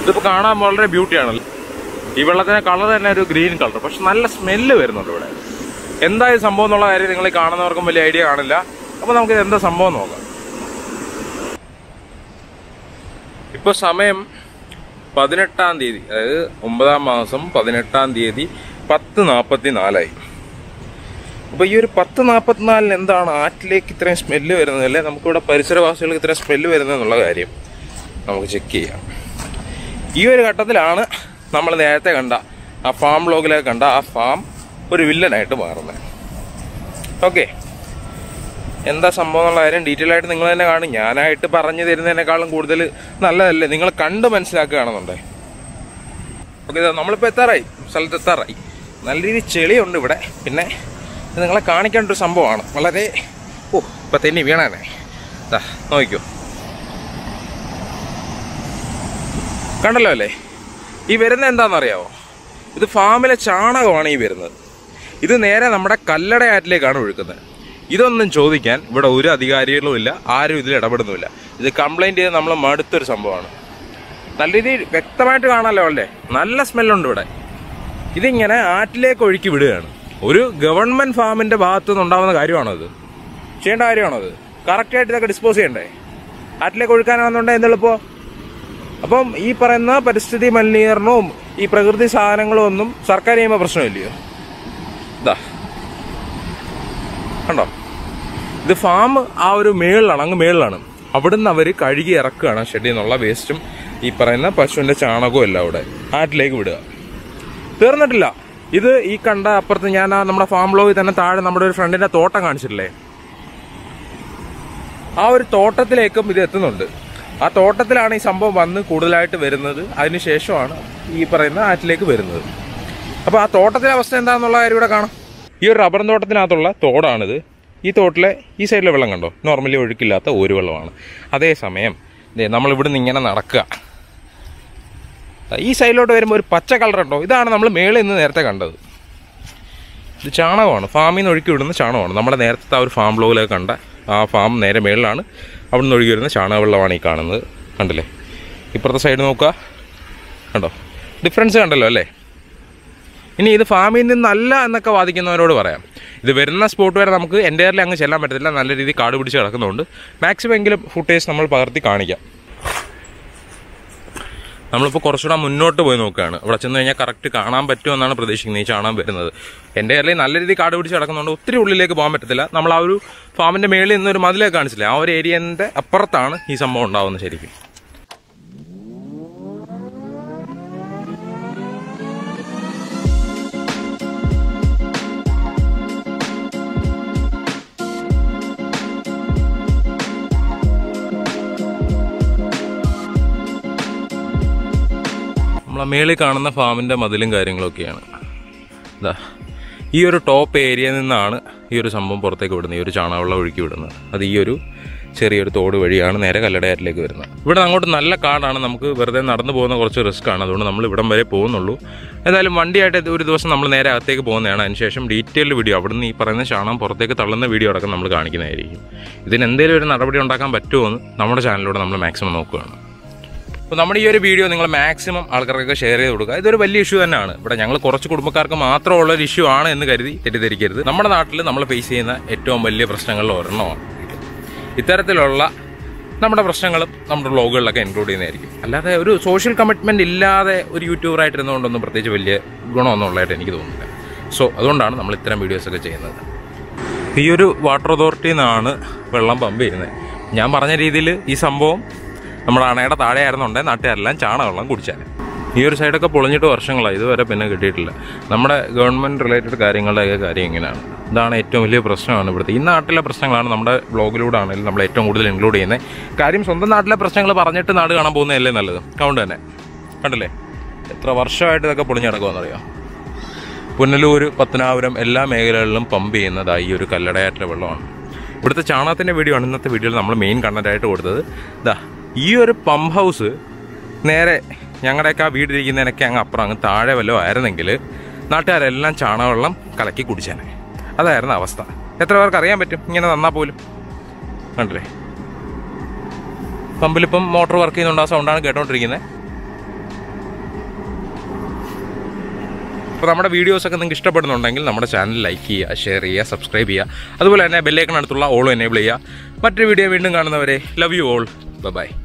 ഇതിപ്പോൾ കാണാൻ വളരെ ബ്യൂട്ടിയാണല്ലോ ഈ വെള്ളത്തിന്റെ കളർ തന്നെ ഒരു ഗ്രീൻ കളർ പക്ഷെ നല്ല സ്മെല്ല് വരുന്നുണ്ട് ഇവിടെ എന്താ ഈ സംഭവം എന്നുള്ള കാര്യം നിങ്ങൾ ഈ കാണുന്നവർക്കും വലിയ ഐഡിയ കാണില്ല അപ്പോൾ നമുക്ക് എന്താ സംഭവം നോക്കാം ഇപ്പോൾ സമയം പതിനെട്ടാം തീയതി അതായത് ഒമ്പതാം മാസം പതിനെട്ടാം തീയതി പത്ത് നാൽപ്പത്തി നാലായി അപ്പോൾ ഈ ഒരു പത്ത് നാൽപ്പത്തിനാലിന് എന്താണ് ആറ്റിലേക്ക് ഇത്രയും സ്മെല്ല് വരുന്നത് അല്ലെ നമുക്കിവിടെ പരിസരവാസികൾക്ക് ഇത്രയും സ്മെല്ല് വരുന്നത് എന്നുള്ള കാര്യം നമുക്ക് ചെക്ക് ചെയ്യാം ഈ ഒരു ഘട്ടത്തിലാണ് നമ്മൾ നേരത്തെ കണ്ട ആ ഫാം ബ്ലോഗിലേക്ക് കണ്ട ആ ഫാം ഒരു വില്ലനായിട്ട് മാറുന്നത് ഓക്കെ എന്താ സംഭവം എന്നുള്ള കാര്യം ഡീറ്റെയിൽ ആയിട്ട് നിങ്ങൾ തന്നെ കാണും ഞാനായിട്ട് പറഞ്ഞു തരുന്നതിനേക്കാളും കൂടുതൽ നല്ലതല്ലേ നിങ്ങൾ കണ്ട് മനസ്സിലാക്കുകയാണെന്നുണ്ടേ ഓക്കെ നമ്മളിപ്പോൾ എത്താറായി സ്ഥലത്ത് എത്താറായി നല്ല രീതിയിൽ ചെളിയുണ്ട് ഇവിടെ പിന്നെ ഇത് നിങ്ങളെ കാണിക്കേണ്ട ഒരു സംഭവമാണ് വളരെ ഓ ഇപ്പം തെന്നി വീണാനേ ദാ നോക്കിക്കോ കണ്ടല്ലോ അല്ലേ ഈ വരുന്നത് എന്താണെന്നറിയാവോ ഇത് ഫാമിലെ ചാണകമാണ് ഈ വരുന്നത് ഇത് നേരെ നമ്മുടെ കല്ലട ആറ്റിലേക്കാണ് ഒഴുക്കുന്നത് ഇതൊന്നും ചോദിക്കാൻ ഇവിടെ ഒരു അധികാരികളും ഇല്ല ആരും ഇതിൽ ഇടപെടുന്നുമില്ല ഇത് കംപ്ലൈൻറ്റ് ചെയ്ത് നമ്മൾ മടുത്തൊരു സംഭവമാണ് നല്ല രീതിയിൽ വ്യക്തമായിട്ട് കാണാമല്ലോ അല്ലേ നല്ല സ്മെല്ലുണ്ട് ഇവിടെ ഇതിങ്ങനെ ആറ്റിലേക്ക് ഒഴുക്കി വിടുകയാണ് ഒരു ഗവൺമെന്റ് ഫാമിന്റെ ഭാഗത്തു നിന്നുണ്ടാവുന്ന കാര്യമാണോ ഇത് ചെയ്യേണ്ട കാര്യമാണോ അത് കറക്റ്റായിട്ട് ഇതൊക്കെ ഡിസ്പോസ് ചെയ്യണ്ടേ ആറ്റിലേക്ക് ഒഴുക്കാനാണെന്നുണ്ടെങ്കിൽ എന്തെളുപ്പോ അപ്പം ഈ പറയുന്ന പരിസ്ഥിതി മലിനീകരണവും ഈ പ്രകൃതി സാധനങ്ങളും ഒന്നും സർക്കാർ ചെയ്യുമ്പോൾ പ്രശ്നമില്ലയോ ഇതാ കണ്ടോ ഇത് ഫാം ആ ഒരു മേളിലാണ് അങ്ങ് മേളിലാണ് അവിടുന്ന് അവർ കഴുകി ഇറക്കുകയാണ് ഷെഡിൽ നിന്നുള്ള വേസ്റ്റും ഈ പറയുന്ന പശുവിന്റെ ചാണകവും എല്ലാം അവിടെ ആറ്റിലേക്ക് വിടുക തീർന്നിട്ടില്ല ഇത് ഈ കണ്ട അപ്പുറത്ത് ഞാൻ ആ നമ്മുടെ ഫാം ബ്ലോഗിൽ തന്നെ താഴെ നമ്മുടെ ഒരു ഫ്രണ്ടിന്റെ തോട്ടം കാണിച്ചിട്ടില്ലേ ആ ഒരു തോട്ടത്തിലേക്കും ഇത് എത്തുന്നുണ്ട് ആ തോട്ടത്തിലാണ് ഈ സംഭവം വന്ന് കൂടുതലായിട്ട് വരുന്നത് അതിനുശേഷമാണ് ഈ പറയുന്ന ആറ്റിലേക്ക് വരുന്നത് അപ്പോൾ ആ തോട്ടത്തിലെ അവസ്ഥ എന്താണെന്നുള്ള കാര്യം ഇവിടെ കാണാം ഈ ഒരു റബ്ബർ തോട്ടത്തിനകത്തുള്ള തോടാണിത് ഈ തോട്ടിലെ ഈ സൈഡിലെ വെള്ളം കണ്ടോ നോർമലി ഒഴുക്കില്ലാത്ത ഒരു വെള്ളമാണ് അതേസമയം ദേ നമ്മൾ ഇവിടുന്ന് ഇങ്ങനെ നടക്കുക ഈ സൈഡിലോട്ട് വരുമ്പോൾ ഒരു പച്ച കളർ ഉണ്ടോ ഇതാണ് നമ്മൾ മേളിൽ നിന്ന് നേരത്തെ കണ്ടത് ഇത് ചാണകമാണ് ഫാമിൽ നിന്ന് ഒഴുക്കി വിടുന്ന ചാണകമാണ് നമ്മുടെ നേരത്തെ ആ ഒരു ഫാം ബ്ലോഗിലൊക്കെ കണ്ട ആ ഫാം നേരെ മേളിലാണ് അവിടെ നിന്ന് ഒഴുകി വരുന്ന ചാണകവെള്ളമാണ് ഈ കാണുന്നത് കണ്ടില്ലേ ഇപ്പുറത്തെ സൈഡ് നോക്കുക കണ്ടോ ഡിഫറൻസ് കണ്ടല്ലോ അല്ലേ ഇനി ഇത് ഫാമിൽ നിന്നല്ല എന്നൊക്കെ വാദിക്കുന്നവരോട് പറയാം ഇത് വരുന്ന സ്പോട്ട് വരെ നമുക്ക് എൻ്റെ അങ്ങ് ചെല്ലാൻ പറ്റത്തില്ല നല്ല രീതിയിൽ കാട് പിടിച്ച് കിടക്കുന്നുണ്ട് മാക്സിമം എങ്കിലും ഫുട്ടേജ് നമ്മൾ പകർത്തി കാണിക്കാം നമ്മളിപ്പോൾ കുറച്ചുകൂടെ മുന്നോട്ട് പോയി നോക്കുകയാണ് അവിടെ ചെന്ന് കഴിഞ്ഞാൽ കറക്റ്റ് കാണാൻ പറ്റുമെന്നാണ് പ്രതീക്ഷിക്കുന്നത് ഈ ചാണാൻ വരുന്നത് എൻ്റെ കയ്യിൽ നല്ല രീതിയിൽ കാട് പിടിച്ച് കിടക്കുന്നുണ്ട് ഒത്തിരി ഉള്ളിലേക്ക് പോകാൻ പറ്റത്തില്ല നമ്മൾ ആ ഒരു ഫാമിൻ്റെ മേളിൽ നിന്ന് ഒരു മതിലൊക്കെ കാണിച്ചില്ലേ ആ ഒരു ഏരിയൻ്റെ അപ്പുറത്താണ് ഈ സംഭവം ഉണ്ടാവുന്നത് ശരിക്കും നമ്മളെ മേളിൽ കാണുന്ന ഫാമിൻ്റെ മതിലും കാര്യങ്ങളൊക്കെയാണ് ഇതാ ഈ ഒരു ടോപ്പ് ഏരിയയിൽ നിന്നാണ് ഈ ഒരു സംഭവം പുറത്തേക്ക് വിടുന്നത് ഈ ഒരു ചാണകവെള്ളം ഒഴുക്കി വിടുന്നത് അത് ഈ ഒരു ചെറിയൊരു തോട് വഴിയാണ് നേരെ കല്ലടയാറ്റിലേക്ക് വരുന്നത് ഇവിടെ അങ്ങോട്ട് നല്ല കാടാണ് നമുക്ക് വെറുതെ നടന്നു പോകുന്ന കുറച്ച് റിസ്ക് ആണ് അതുകൊണ്ട് നമ്മൾ ഇവിടം വരെ പോകുന്നുള്ളൂ ഏതായാലും വണ്ടിയായിട്ട് ഇത് ഒരു ദിവസം നമ്മൾ നേരെ അകത്തേക്ക് പോകുന്നതാണ് അതിനുശേഷം ഡീറ്റെയിൽഡ് വീഡിയോ അവിടുന്ന് ഈ പറയുന്ന ചാണകം പുറത്തേക്ക് തള്ളുന്ന വീഡിയോ അടക്കം നമ്മൾ കാണിക്കുന്നതായിരിക്കും ഇതിന് എന്തെങ്കിലും ഒരു നടപടി ഉണ്ടാക്കാൻ പറ്റുമോ എന്ന് നമ്മുടെ ചാനലിലൂടെ നമ്മൾ മാക്സിമം നോക്കുകയാണ് അപ്പോൾ നമ്മുടെ ഈ ഒരു വീഡിയോ നിങ്ങൾ മാക്സിമം ആൾക്കാർക്കൊക്കെ ഷെയർ ചെയ്ത് കൊടുക്കുക ഇതൊരു വലിയ ഇഷ്യൂ തന്നെയാണ് ഇവിടെ ഞങ്ങൾ കുറച്ച് കുടുംബക്കാർക്ക് മാത്രമുള്ള ഒരു ഇഷ്യൂ ആണ് എന്ന് കരുതി തെറ്റിദ്ധരിക്കരുത് നമ്മുടെ നാട്ടിൽ നമ്മൾ ഫേസ് ചെയ്യുന്ന ഏറ്റവും വലിയ പ്രശ്നങ്ങളിൽ ഒരെണ്ണമാണ് ഇത്തരത്തിലുള്ള നമ്മുടെ പ്രശ്നങ്ങളും നമ്മുടെ വ്ളോഗുകളിലൊക്കെ ഇൻക്ലൂഡ് ചെയ്യുന്നതായിരിക്കും അല്ലാതെ ഒരു സോഷ്യൽ കമ്മിറ്റ്മെന്റ് ഇല്ലാതെ ഒരു യൂട്യൂബറായിട്ടിരുന്നുകൊണ്ടൊന്നും പ്രത്യേകിച്ച് വലിയ ഗുണമൊന്നും ഉള്ളതായിട്ട് എനിക്ക് തോന്നുന്നില്ല സോ അതുകൊണ്ടാണ് നമ്മൾ ഇത്തരം വീഡിയോസൊക്കെ ചെയ്യുന്നത് ഈ ഒരു വാട്ടർ അതോറിറ്റിയിൽ നിന്നാണ് വെള്ളം പമ്പ് ചെയ്യുന്നത് ഞാൻ പറഞ്ഞ രീതിയിൽ ഈ സംഭവം നമ്മുടെ അണയുടെ താഴെ ആയിരുന്നുണ്ടെങ്കിൽ നാട്ടുകാരെല്ലാം ചാണകവെള്ളം കുടിച്ചാൽ ഈ ഒരു സൈഡൊക്കെ പൊളിഞ്ഞിട്ട് വർഷങ്ങളായി ഇതുവരെ പിന്നെ കിട്ടിയിട്ടില്ല നമ്മുടെ ഗവൺമെൻറ് റിലേറ്റഡ് കാര്യങ്ങളുടെയൊക്കെ കാര്യം ഇങ്ങനെയാണ് ഇതാണ് ഏറ്റവും വലിയ പ്രശ്നമാണ് ഇവിടുത്തെ ഈ നാട്ടിലെ പ്രശ്നങ്ങളാണ് നമ്മുടെ ബ്ലോഗിലൂടെ ആണെങ്കിലും നമ്മൾ ഏറ്റവും കൂടുതൽ ഇൻക്ലൂഡ് ചെയ്യുന്നത് കാര്യം സ്വന്തം നാട്ടിലെ പ്രശ്നങ്ങൾ പറഞ്ഞിട്ട് നാട് കാണാൻ പോകുന്നതല്ലേ നല്ലത് അതുകൊണ്ട് തന്നെ കണ്ടില്ലേ എത്ര വർഷമായിട്ട് ഇതൊക്കെ പൊളിഞ്ഞ് കിടക്കുമെന്നറിയാം പുനലൂർ പത്തനാപുരം എല്ലാ മേഖലകളിലും പമ്പ് ചെയ്യുന്നത് ഈ ഒരു കല്ലടയാറ്റിലെ വെള്ളമാണ് ഇവിടുത്തെ ചാണകത്തിൻ്റെ വീഡിയോ ആണ് ഇന്നത്തെ വീഡിയോയിൽ നമ്മൾ മെയിൻ കണ്ടന്റായിട്ട് കൊടുത്തത് ഇതാ ഈ ഒരു പമ്പ് ഹൗസ് നേരെ ഞങ്ങളുടെയൊക്കെ ആ വീടിരിക്കുന്നതിനൊക്കെ അങ്ങ് അപ്പുറം അങ്ങ് താഴെ വല്ലതും ആയിരുന്നെങ്കിൽ നാട്ടുകാരെല്ലാം ചാണകവെള്ളം കലക്കി കുടിച്ചേനെ അതായിരുന്നു അവസ്ഥ എത്ര പേർക്ക് അറിയാൻ പറ്റും ഇങ്ങനെ നന്നാ പോലും കണ്ടില്ലേ പമ്പിലിപ്പം മോട്ടോർ വർക്ക് ചെയ്യുന്നുണ്ട് ആ സൗണ്ടാണ് കേട്ടോണ്ടിരിക്കുന്നത് അപ്പോൾ നമ്മുടെ വീഡിയോസൊക്കെ നിങ്ങൾക്ക് ഇഷ്ടപ്പെടുന്നുണ്ടെങ്കിൽ നമ്മുടെ ചാനൽ ലൈക്ക് ചെയ്യുക ഷെയർ ചെയ്യുക സബ്സ്ക്രൈബ് ചെയ്യുക അതുപോലെ തന്നെ ബെല്ലേക്കണടുത്തുള്ള ഓളും എനേബിൾ ചെയ്യുക മറ്റൊരു വീഡിയോ വീണ്ടും കാണുന്നവരെ ലവ് യു ഓൾ ബൈ